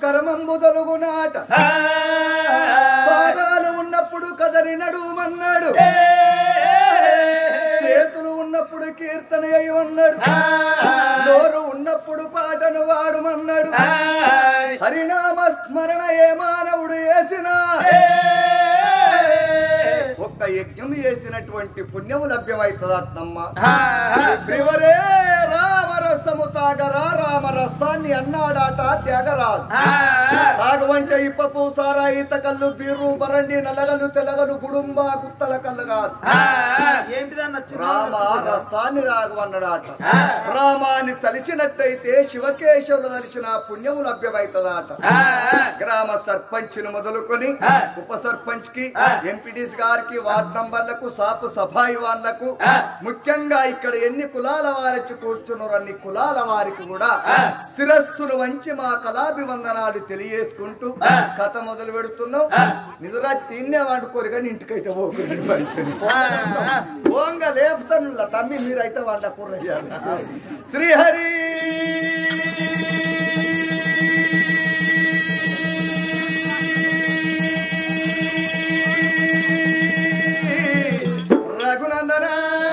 కరమంబు తొలుగునాట పాదాలు ఉన్నప్పుడు కదలి నడుమన్నాడు చేతులు ఉన్నప్పుడు కీర్తన అయి ఉన్నాడు నోరు ఉన్నప్పుడు పాటను వాడుమన్నాడు హరినామ స్మరణ ఏ మానవుడు వేసినా ఒక్క యజ్ఞం చేసినటువంటి పుణ్యము లభ్యమవుతుందట్నమ్మ శివరే రామరసము తాగరా రామరసాన్ని అన్నాడాట త్యాగరాజు తాగవంటే ఇప్పపు సారా ఈత కళ్ళు బీరు బరండి నల్లగలు తెలగలు గుడుంబ గుత్తల కళ్ళు కాదు ఏంటిదన్న రామ రసాన్ని రాగవన్నాడాట రామాన్ని తలిచినట్టయితే శివకేశవులు తలిచిన పుణ్యము లభ్యమవుతుందట గ్రామ సర్పంచ్ ను మొదలుకొని ఉప సర్పంచ్ కి ఎంపీడీస్ గారికి వార్డ్ నంబర్లకు సాపు సభాయి వాళ్ళకు ముఖ్యంగా ఇక్కడ ఎన్ని కులాల వారికి కూర్చున్నారు అన్ని కులాల వారికి కూడా శిరస్సును వంచి మా కళాభివందనాలు తెలియజేసుకుంటూ కథ మొదలు పెడుతున్నాం నిజరా తిన్నే వండుకోరు కానీ ఇంటికైతే పోకూడదు ఓంగ లేపుతాను తమ్మి మీరైతే వంట కూర చేయాలి. శ్రీహరి రఘునందన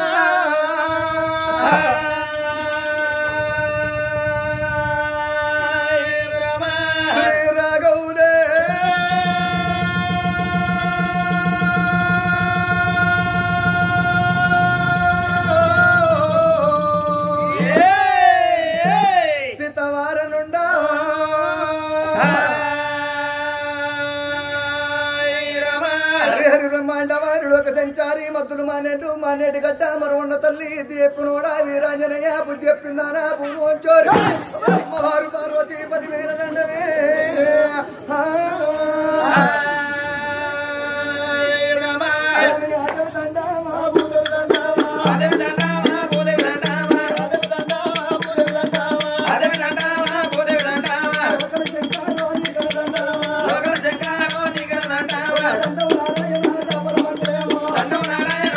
శ్రీ రాఘవులే సీతవార నుండా హరిహరి బ్రహ్మాండ వారుడు ఒక సంచారి మద్దులు మానేడు మానేడు గడ్డ మరొండ తల్లి దీపునోడా వీరాంజనేయ బుద్ధి చెప్పిందానా భూమోచోరు మారు పార్వతి పదివేల దండమే ఆ. యాదవ దండామా, భూదేవ దండామా, యాదవ దండామా, భూదేవ దండామా, ఒకరి శంకరో నీకల దండామా, దండవు నారాయణ దాపరమంత్రేమో, దండవు నారాయణ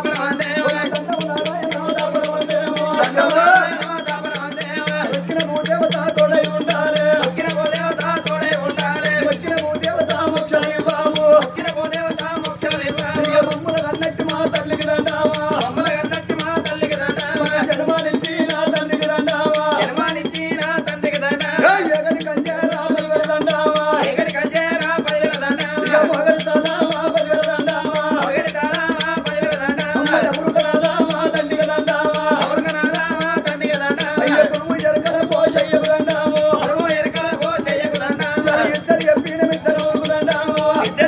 దాపరమంత్రేమో, వచ్చిన భూదేవత తోడై ఉండాలే, వచ్చిన భూదేవత మోక్షలై బాబు, ఇక మమ్ముల కన్నట్టు మా తల్లికి దండామా, జన్మనిచ్చి నా తండ్రికి దండామా, ఏయ్ ఎగడి కంజేరా పదివేల దండామా, ఇక మొగడి తలామా పదివేల దండామా, అమ్మ డబురుక రాదామా తండ్రికి దండామా, అయ్య గురువు ఎరకల పోషయ్యకు దండాము, ఇద్దరు చెప్పిన ఇద్దరు ఊరుకు దండాము,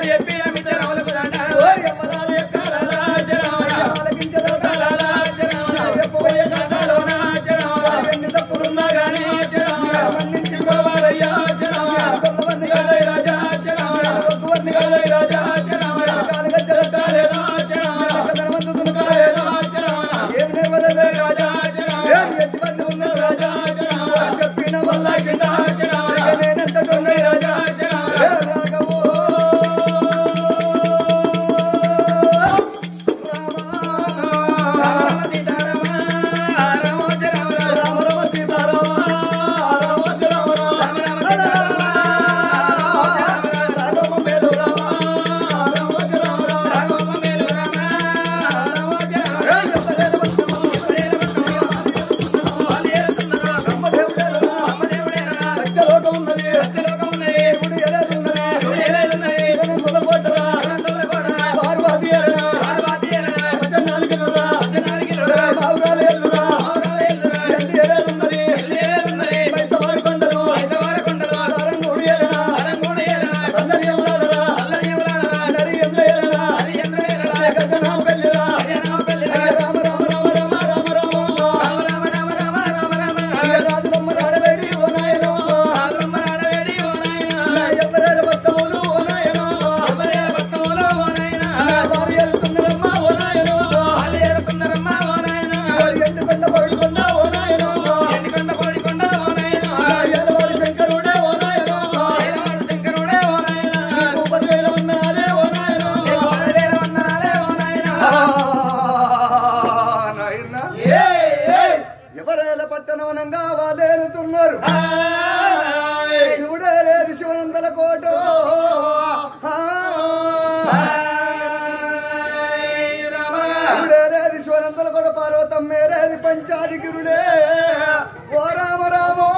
ఓరి అమ్మలాల యొక్క రాలా, అయ్య ఆలకించదా కాలాలా, చెప్పబోయే కథలోనా, వారి ఎన్ని తప్పులున్నా గానీ, మన్నించి గోవారయ్యా, కొంతమంది కాదై రాజా, ఒక్కవన్ని కాదై రాజా, కాలుగా జరగాలేదా, కథనమందుతును కాలేదా, ఏం నిర్వదలే రాజా, ఏం ఎటువంటి ఉన్నది రాజా, వారు చెప్పిన వల్ల కింద, ఇక నేనెంతటున్నై రాజా, ఏ రాఘవో, రామా. రామ రామ సీతారామ రామ రామ రామ రామ మేలు రామ రామ రామ రామ లోకం ఉన్నది ఇప్పుడు ఎలాది ఉన్నది ఇవన్నీ తొలగొట్టరా పార్వతి ఎరడా నాలుగు బావురాలు ఎల్లురా ఎల్లి ఎలాది ఉన్నది మైసవారి కొండలు తారంగుడి ఎరడా అందరి ఎవరాడరా నరి ఎంద్ర ఎరడా గజనామ పెళ్ళిరా రామ రామ రామ రామ రామ రామ రాజులమ్మ రాడవేడి ఓ నాయనో నా ఎవ్వరేల పట్టములు ఓ నాయనో నా భార్య ఎలుతున్నరమ్మ ఓ నాయనో వారి ఎండు కొండ పడుకొండ ఓ నాయనో నా ఏలవాడి శంకరుడే ఓ నాయనో నీకు పదివేల వందనాలే ఓ నాయనో నాయనా ఎవరేల పట్టణవనంగా వాళ్ళేలుతున్నారు శివుడే లేదు శివ వందల కోటో గుడేరేది శివనందల కోట పార్వతం మేరేది పంచాది గిరుడే ఓ రామ రామో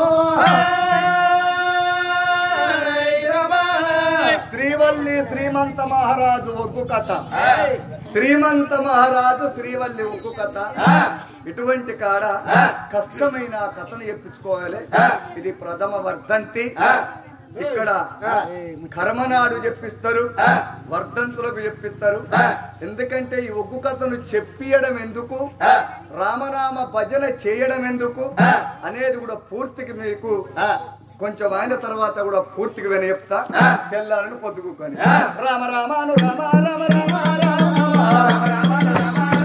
శ్రీవల్లి శ్రీమంత మహారాజు ఒగ్గు కథ శ్రీమంత మహారాజు శ్రీవల్లి ఒగ్గు కథ ఇటువంటి కాడ కష్టమైన కథను చెప్పించుకోవాలి ఇది ప్రథమ వర్ధంతి ఇక్కడ కర్మనాడు చెప్పిస్తారు వర్ధంతులకు చెప్పిస్తారు ఎందుకంటే ఈ ఒగ్గు కథను చెప్పియడం ఎందుకు రామనామ భజన చేయడం ఎందుకు అనేది కూడా పూర్తికి మీకు కొంచెం అయిన తర్వాత కూడా పూర్తిగా విని చెప్తా తెల్లారని పొద్దుకుని రామ రామాను రామ రామ రామ రామ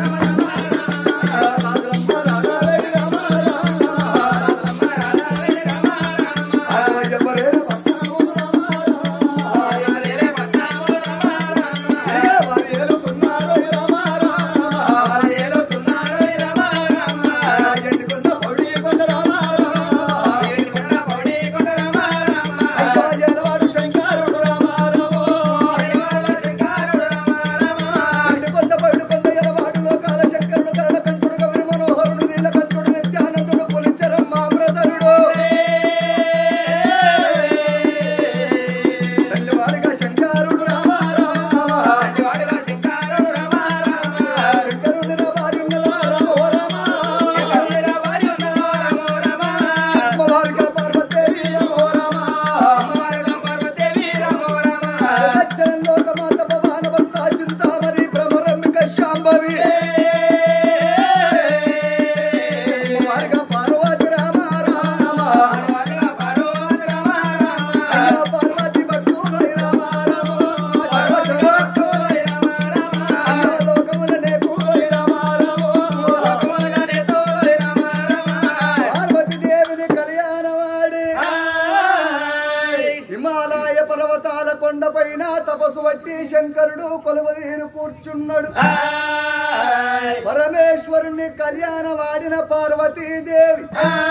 శంకరుడు రామ కొంత పడు కొంత ఎలవాడు లోకాల శంకరుడు కరణ కంఠుడు గౌరి మనోహరుడు నీల కంఠుడు నిత్యానందుడు పులించరం మామ్రధరుడు తండ్రివాడిగా శంకరుడు రామ రామ శంకరుని రామార్యున్నల రామ ఓ రామ అమ్మవారిగా పార్వతీదేవి రామ ఓ రామ అచ్చరం లోకమాత భవాన భక్త చింతామణి భ్రమరంబిక శాంభవి అమ్మవారిగా పార్వతి రామ రామ అయ్యో పార్వతి భక్తులై రామ రామ అయ్యో లోకములనే పూలై రామ రామ పార్వతి దేవిని కళ్యాణవాడి హిమాలయ పర్వతాల కొండపైన తపస్సు బట్టి శంకరుడు కొలువదీరు కూర్చున్నాడు పరమేశ్వరుని కళ్యాణవాడిన పార్వతీదేవి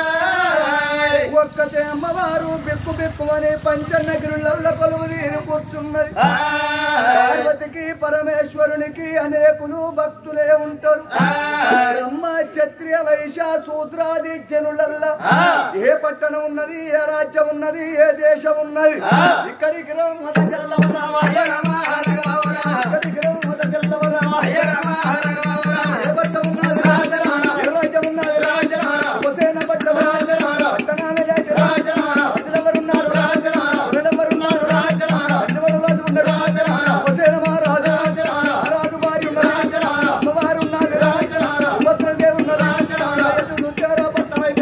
ఒక్కతే అమ్మవారు బిక్కు బిక్కుమని పంచనగిరులల్ల కొలువదీరు కూర్చున్నది పార్వతికి పరమేశ్వరునికి అనేకులు భక్తులే ఉంటారు బ్రహ్మ క్షత్రియ వైశ్య శూద్రాది జనులల్లా ఏ పట్టణం ఉన్నది ఏ రాజ్యం ఉన్నది ఏ దేశం ఉన్నది ఇక్కడికి రమ్మద జల్లవరామాయ ఇక్కడికి రమ్మద జల్లవరామాయ ఏ పట్టణం ఉన్నది రాజరామ ఏ రాజ్యం ఉన్నది రాజరామ హుసేన పట్టణం రాజరామ పట్టణాల జాతి రాజరామ రాజులెవరున్నారు రాజరామ ఎవరెవరున్నారు రాజరామ అన్నవాడు రాజు ఉన్నాడు రాజరామ హుసేన మహారాజు రాజరామ రాజు వారి ఉన్న రాజరామ అమ్మవారు ఉన్నది రాజరామ భద్రదేవి ఉన్న రాజరామ నృత్యారా పట్టణం అయితే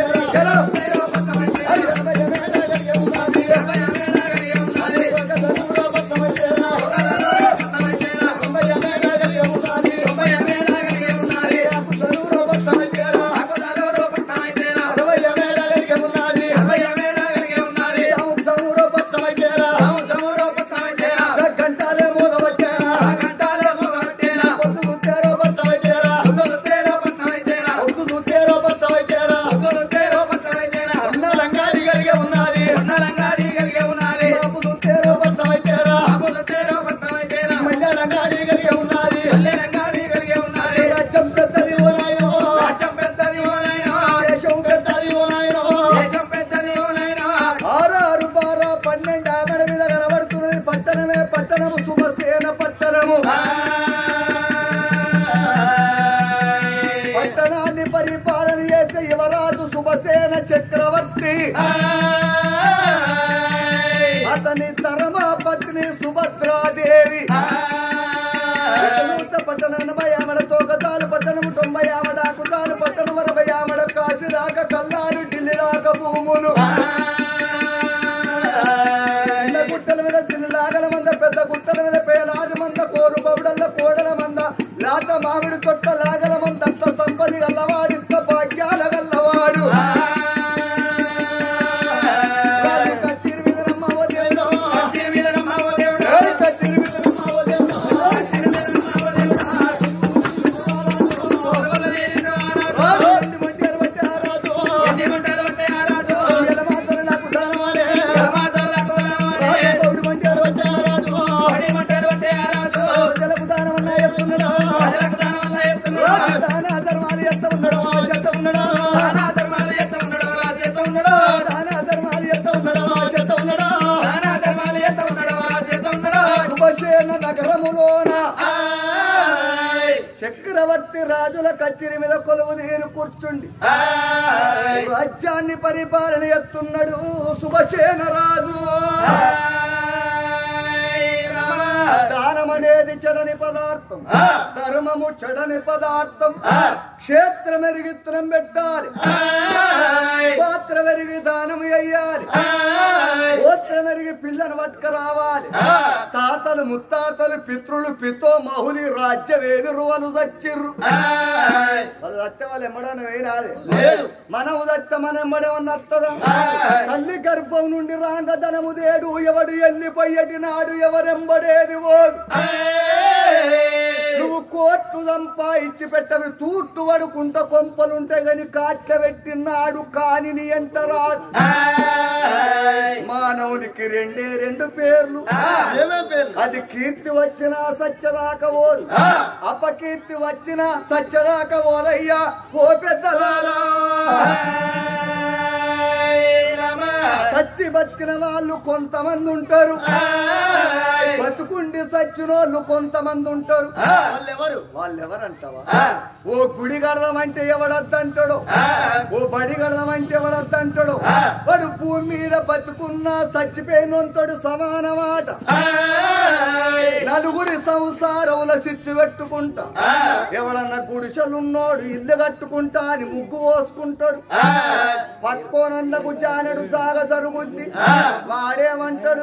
గంటాలే మోగబట్టారా పొద్దు నృత్యారా పట్టణం అయితేరా పొద్దు నృత్యారా పట్టణం అయితేరా ఉన్న రంగాడి కలిగే ఉన్నది బాపు నృత్యారా పట్టణం అయితేరా మళ్ళీ రంగాడి కలిగే ఉన్నది రాజ్యం పెద్దది ఓ నాయనో దేశం పెద్దది ఓ నాయనో ఆరు ఆరు బార పన్నెండు ఆమెల మీద కనబడుతున్నది పట్టణమే పట్టణము సుమసేన పట్టణము పట్టణాన్ని పరిపాలన చేసే యువరాజు సుమసేన చక్రవర్తి అతని తరమ పత్ని సుభద్రాదేవి పట్టణంత పట్టణ ఎనభై ఆమెడ తోకతాలు పట్టణము తొంభై ఆమెడ ఆకుతాలు పట్టణం అరవై ఆమెడ కాశీ దాకా కల్లారు ఢిల్లీ దాకా భూములు చిన్న గుట్టల మీద చిన్న లాగల మంద పెద్ద గుట్టల మీద పేలాది మంద కోరు పౌడల్ల కోడల మంద లాత మామిడి తొట్ట లాగల మంద అంత సంపది గల్లవాడింత భాగ్యాల గల్లవాడు రాజు కచ్చిరి మీద నమ్మవ దేవుడు. ఏయ్ కచ్చిరి మీద నమ్మవ దేవుడు. రాజు ఎన్ని మంటలు పట్టారాజు. ఎలమాతలు నాకు ధనవాలే. రాజు చక్రవర్తి రాజుల కచ్చిరి మీద కొలువు తీరు కూర్చుండి రాజ్యాన్ని పరిపాలన ఎత్తున్నాడు శుభసేన రాజు దానం అనేది చెడని పదార్థం ధర్మము చెడని పదార్థం క్షేత్రం ఎరిగిత్రం పెట్టాలి పాత్ర వెరిగి దానం అయ్యాలి గోత్రం వెరిగి పిల్లను పట్టుక రావాలి తాతలు ముత్తాతలు పితృలు పితో మహుని రాజ్య వేలురువలు దచ్చిర్రు వాళ్ళు దత్తే వాళ్ళు ఎమ్మడని వేయరాలి లేదు. మనము దత్త మన ఎమ్మడేమన్నా వస్తుందా తల్లి గర్భం నుండి రాంగదనము దేడు ఎవడు ఎల్లిపోయేటి నాడు ఎవరెంబడేది ఓదు నువ్వు కోట్లు సంపాదించి పెట్టవి తూట్టు పడుకుంట కొంపలుంటాయి గాని కాట్ల పెట్టినాడు కాని నీ ఎంట రాదు మానవునికి రెండే రెండు పేర్లు అది కీర్తి వచ్చినా సత్యదాకా ఓదు అపకీర్తి వచ్చినా సత్యదాకా ఓదయ్యా ఓ పెద్దలారా సచ్చి బతికిన వాళ్ళు కొంతమంది ఉంటారు బతుకుండి సచ్చినోళ్ళు కొంతమంది ఉంటారు వాళ్ళెవరు వాళ్ళు ఎవరంటావా ఓ గుడి కడదామంటే ఎవడద్దంటాడు ఓ బడి కడదామంటే ఎవడద్దంటాడు వాడు భూమి మీద బతుకున్నా చచ్చిపోయినంతడు సమానమాట నలుగురి సంసారముల చిచ్చు పెట్టుకుంటా ఎవడన్నా గుడిసెలున్నోడు ఇల్లు కట్టుకుంటా అని ముగ్గు పోసుకుంటాడు పక్కోనన్నకు జానడు జాగ జరుగుద్ది వాడేమంటాడు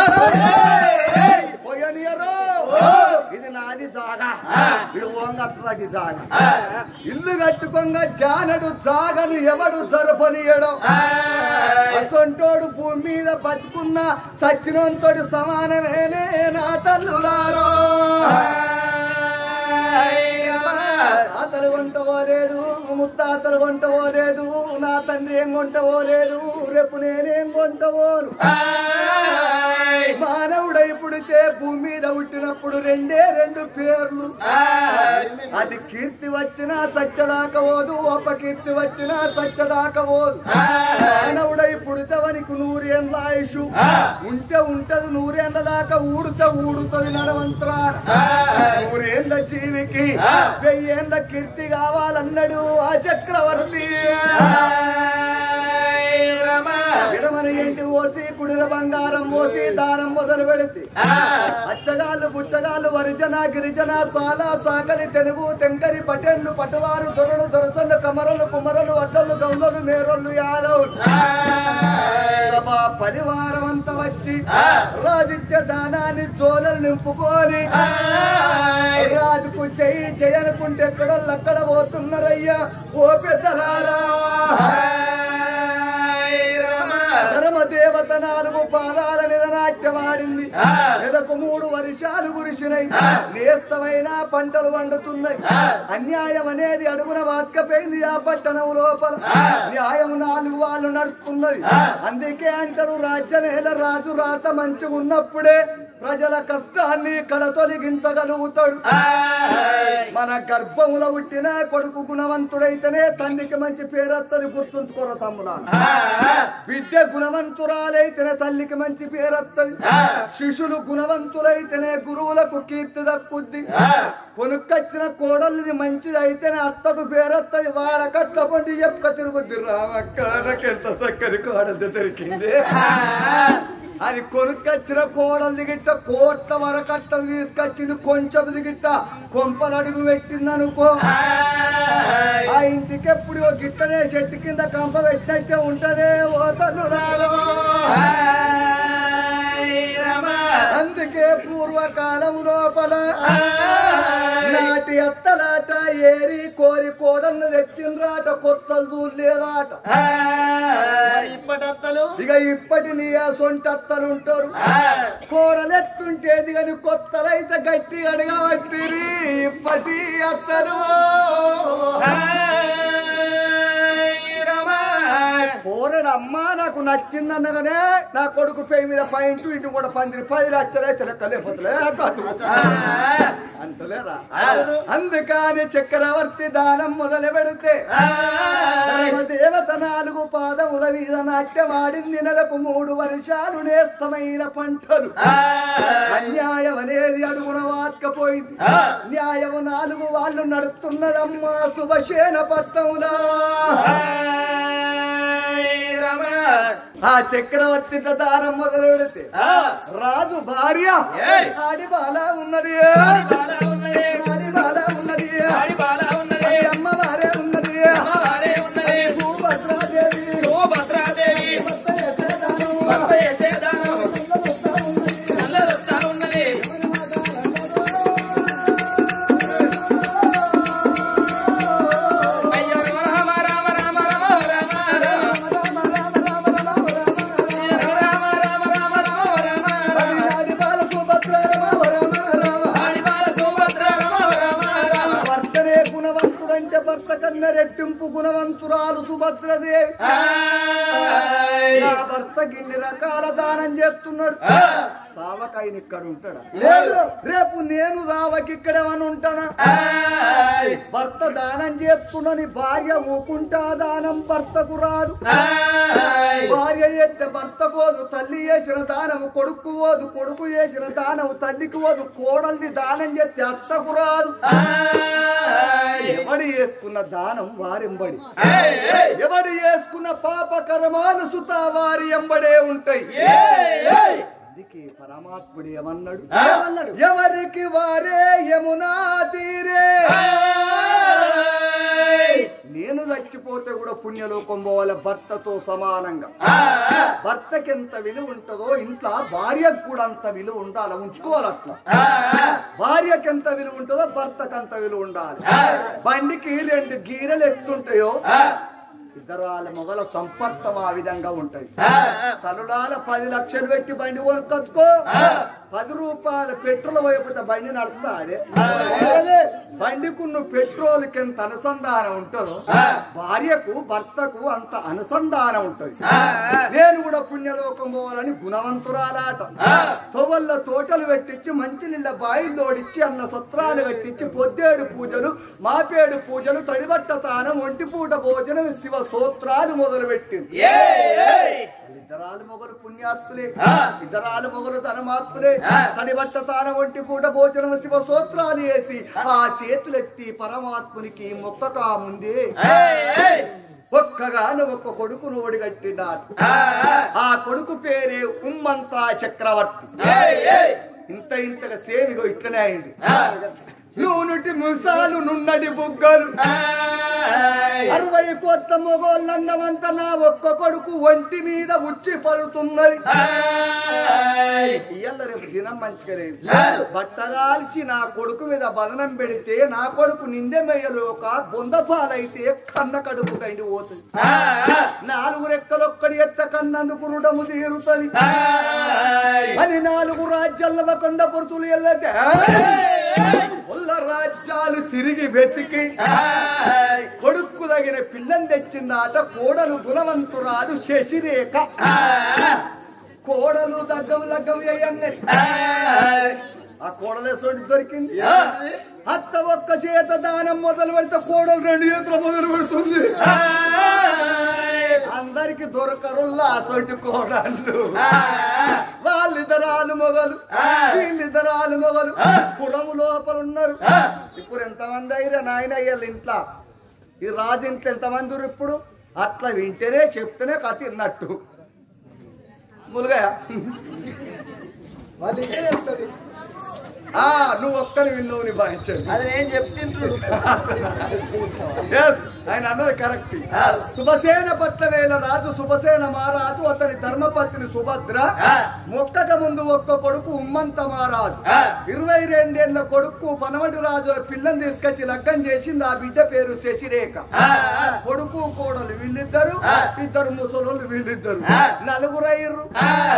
పోయనియరు ఇది నాది జాగా ఇది ఓంగట్టి జాగా ఇల్లు కట్టుకొంగ జానడు జాగను ఎవడు జరపనియడం అసొంటోడు భూమి మీద బతుకున్న సచ్చినంతోడు సమానమేనే నా తల్లులారో తాతలు వంట పోలేదు ముత్తాతలు వంట పోలేదు నా తండ్రి ఏం కొంట పోలేదు రేపు నేనేం కొంట పోను మానవుడై పుడితే భూమి మీద పుట్టినప్పుడు రెండే రెండు పేర్లు అది కీర్తి వచ్చినా సత్యదాకపోదు అపకీర్తి వచ్చినా సత్యదాకపోదు మానవుడై పుడితవనికి నూరేళ్ళ ఆయుషు ఉంటే ఉంటది నూరేళ్ళ దాకా ఊడుత ఊడుతుంది నడవంత్రాన నూరేళ్ళ జీవికి వెయ్యేళ్ళ కీర్తి కావాలన్నాడు ఆ చక్రవర్తి విడమన ఇంటి పోసి కుడిన బంగారం పోసి దానం మొదలు పెడితే అచ్చగాళ్ళు బుచ్చగాళ్ళు వరిజన గిరిజన సాల సాకలి తెలుగు తెంకరి పటెళ్ళు పటువారు దొరలు దొరసలు కమరలు కుమరలు వడ్డలు గౌలలు మేరొల్లు యాదవ్ సభ పరివారం అంతా వచ్చి రాజిత్య దానాన్ని జోలలు నింపుకొని రాజుకు చెయ్యి చేయనుకుంటే ఎక్కడోళ్ళు అక్కడ పోతున్నారయ్యా ఓ పెద్దలారా ధర్మ దేవత నాలుగు పాదాల మీద నాట్యమాడింది ఎదకు మూడు వర్షాలు కురిసినాయి నేస్తమైన పంటలు వండుతున్నాయి అన్యాయం అనేది అడుగున వాత్కపోయింది ఆ పట్టణం లోపల న్యాయం నాలుగు వాళ్ళు నడుస్తున్నది అందుకే అంటారు రాజ్యమేల రాజు రాత మంచిగా ఉన్నప్పుడే ప్రజల కష్టాన్ని కడ తొలగించగలుగుతాడు మన గర్భములో పుట్టిన కొడుకు గుణవంతుడైతేనే తండ్రికి మంచి పేరత్తది గుర్తుంచుకోరు తమ్ముడా బిడ్డ గుణవంతురాలైతేనే తల్లికి మంచి పేరత్తది శిష్యులు గుణవంతులైతేనే గురువులకు కీర్తి దక్కుద్ది కొనుక్కొచ్చిన కోడలిది మంచిది అయితేనే అత్తకు పేరత్తది వాళ్ళ కట్ల పండి చెప్పుక తిరుగుద్ది రామక్క నాకెంత చక్కని కోడలు దొరికింది అది కొనుక్కొచ్చిన కోడలు దిగిట్ట కోట్ల వరకట్ట తీసుకొచ్చింది కొంచెం దిగిట్ట కొంపలు అడుగు పెట్టింది అనుకో ఆ ఇంటికి ఎప్పుడు గిట్టనే చెట్టు కింద కంప పెట్టినట్టే ఉంటదే ఓ తల్లురాలో అందుకే పూర్వకాలం లోపల నాటి అత్తలాట ఏరి కోరి కోడలను తెచ్చిండ్రాట కొత్తలు చూడలేదాట మరి ఇప్పటి అత్తలు ఇక ఇప్పటి నీ ఆ సొంత అత్తలు ఉంటారు కోడలెట్టుంటేది కానీ కొత్తలైతే గట్టి అడగబట్టిరి ఇప్పటి అత్తలు కోరడు అమ్మా నాకు నచ్చిందన్నగానే నా కొడుకు పై మీద పాయింట్ ఇటు కూడా పందిరి పది లక్షలు అయితే లెక్క లేకపోతే అంటలేరా అంటారు. అందుకని చక్రవర్తి దానం మొదలు పెడితే దేవత నాలుగు పాదముల మీద నాట్యమాడింది నెలకు మూడు వర్షాలు నేస్తమైన పంటలు అన్యాయం అనేది అడుగున వాక్కపోయింది న్యాయము నాలుగు వాళ్ళు నడుస్తున్నదమ్మా శుభశేన పట్టముదా ఆ చక్రవర్తి దానం మొదలు పెడితే రాజు భార్య ఏయ్. ఆడి బాల ఉన్నది ఆడి బాల ఉన్నది ఆడి అమ్మవారే ఉన్నది భూభద్రాదేవి భర్త ఎత్తేదానము. ఆడి బాల సుభద్ర రామ రామ రామ. భర్తనే గుణవంతుడంటే భర్త కన్న రెట్టింపు గుణవంతురాలు సుభద్రదేవి నా భర్త గిన్ని రకాల దానం చేస్తున్నాడు సావకాయని ఇక్కడ ఉంటాడా లేదు రేపు నేను సావకి ఇక్కడేమని ఉంటానా భర్త దానం చేస్తున్నాని భార్య ఊకుంటా దానం భర్తకు రాదు భార్య ఎత్తే భర్త పోదు తల్లి చేసిన దానము కొడుకు పోదు కొడుకు చేసిన దానము తల్లికి పోదు కోడల్ది దానం చేస్తే అత్తకు రాదు ఎవడు చేసుకున్న దానం వారెంబడి ఎవడు చేసుకున్న పాప కర్మాలు సుత వారి ఎంబడే ఉంటాయి అందుకే పరమాత్ముడు ఏమన్నాడు ఏమన్నాడు ఎవరికి వారే యమునా తీరే నేను చచ్చిపోతే కూడా పుణ్యలోకం పోవాలి భర్తతో సమానంగా భర్తకి ఎంత విలువ ఉంటుందో ఇంట్లో భార్యకు కూడా అంత విలువ ఉండాలి ఉంచుకోవాలి అట్లా భార్యకి ఎంత విలువ ఉంటుందో భర్తకు అంత విలువ ఉండాలి బండికి రెండు గీరెలు ఎట్లుంటాయో ఇద్దరాల మొగల సంపర్కం ఆ విధంగా ఉంటాయి తలుడాల పది లక్షలు పెట్టి బండి కొనుక్కొచ్చుకో పది రూపాయల పెట్రోల్ వైపుతే బండి నడుపుతా అదే అదే బండికు నువ్వు పెట్రోల్కి ఎంత అనుసంధానం ఉంటుందో భార్యకు భర్తకు అంత అనుసంధానం ఉంటుంది నేను కూడా పుణ్యలోకం పోవాలని గుణవంతురాలాట తొవల్ల తోటలు పెట్టించి మంచి నీళ్ళ బాయిలు తోడిచ్చి అన్న సత్రాలు కట్టించి పొద్దేడు పూజలు మాపేడు పూజలు తడిబట్ట తానం ఒంటి పూట భోజనం శివ సూత్రాలు మొదలు పెట్టింది ఇద్దరాలు మొగలు పుణ్యాస్తులే ఇద్దరాలు మొగలు ధనమాత్తులే తడిబట్ట తానం ఒంటి పూట భోజనం శివ సూత్రాలు వేసి ఆ చేతులెత్తి పరమాత్మునికి మొక్కకా ముందే ఒక్కగాను ఒక్క కొడుకును ఓడిగట్టినాడు ఆ కొడుకు పేరే ఉమ్మంతా చక్రవర్తి ఇంత ఇంతగా సేమిగో ఇట్లనే అయింది నూనుటి ముసాలు నున్నడి బుగ్గలు అరవై కోట్ల మొగోళ్ళన్నవంత నా ఒక్క కొడుకు ఒంటి మీద ఉచ్చి పడుతున్నది ఇయ్యాల రేపు దినం మంచిగా లేదు బట్టగాల్చి నా కొడుకు మీద బదనం పెడితే నా కొడుకు నిందె మెయ్యలోక బొంద పాలైతే కన్న కడుపు కండి పోతుంది నాలుగు రెక్కలొక్కడి ఎత్త కన్నందుకు రుడము తీరుతుంది అని నాలుగు రాజ్యాల కొండ పొరుతులు ఎల్లతే ఉల్ల రాజ్యాలు తిరిగి వెతికి కొడుక్కు తగిన పిల్లని తెచ్చిందాట కోడలు గుణవంతురాలు శశిరేఖ కోడలు దగ్గవు లగ్గవు అయ్యంగని ఆ కోడలే సోటి దొరికింది అత్త ఒక్క చేత దానం మొదలు పెడితే కోడలు రెండు చేతులు మొదలు పెడుతుంది అందరికి దొరకరుల్లా అసొంటి కోడళ్ళు వాళ్ళిద్దరాలు మొగలు వీళ్ళిద్దరాలు మొగలు కులము లోపల ఉన్నారు ఇప్పుడు ఎంతమంది అయినా నాయన అయ్యాలి ఇంట్లో ఈ రాజు ఇంట్లో ఎంతమంది ఉన్నారు ఇప్పుడు అట్లా వింటేనే చెప్తేనే కథ విన్నట్టు ములుగా వాళ్ళు ఇంటే చెప్తుంది ఆ నువ్వు ఒక్కరి విన్నావు నీ భావించండి అది నేను చెప్తుంటాడు ఎస్ ఆయన అన్నది కరెక్ట్ శుభసేన పట్ల వేల రాజు శుభసేన మహారాజు అతని ధర్మపత్ని సుభద్ర మొక్కక ముందు ఒక్క కొడుకు ఉమ్మంత మహారాజు ఇరవై రెండేళ్ల కొడుకు పనవటి రాజుల పిల్లని తీసుకొచ్చి లగ్గం చేసింది ఆ బిడ్డ పేరు శశిరేఖ కొడుకు కోడలు వీళ్ళిద్దరు ఇద్దరు ముసలోళ్ళు వీళ్ళిద్దరు నలుగురు అయ్యారు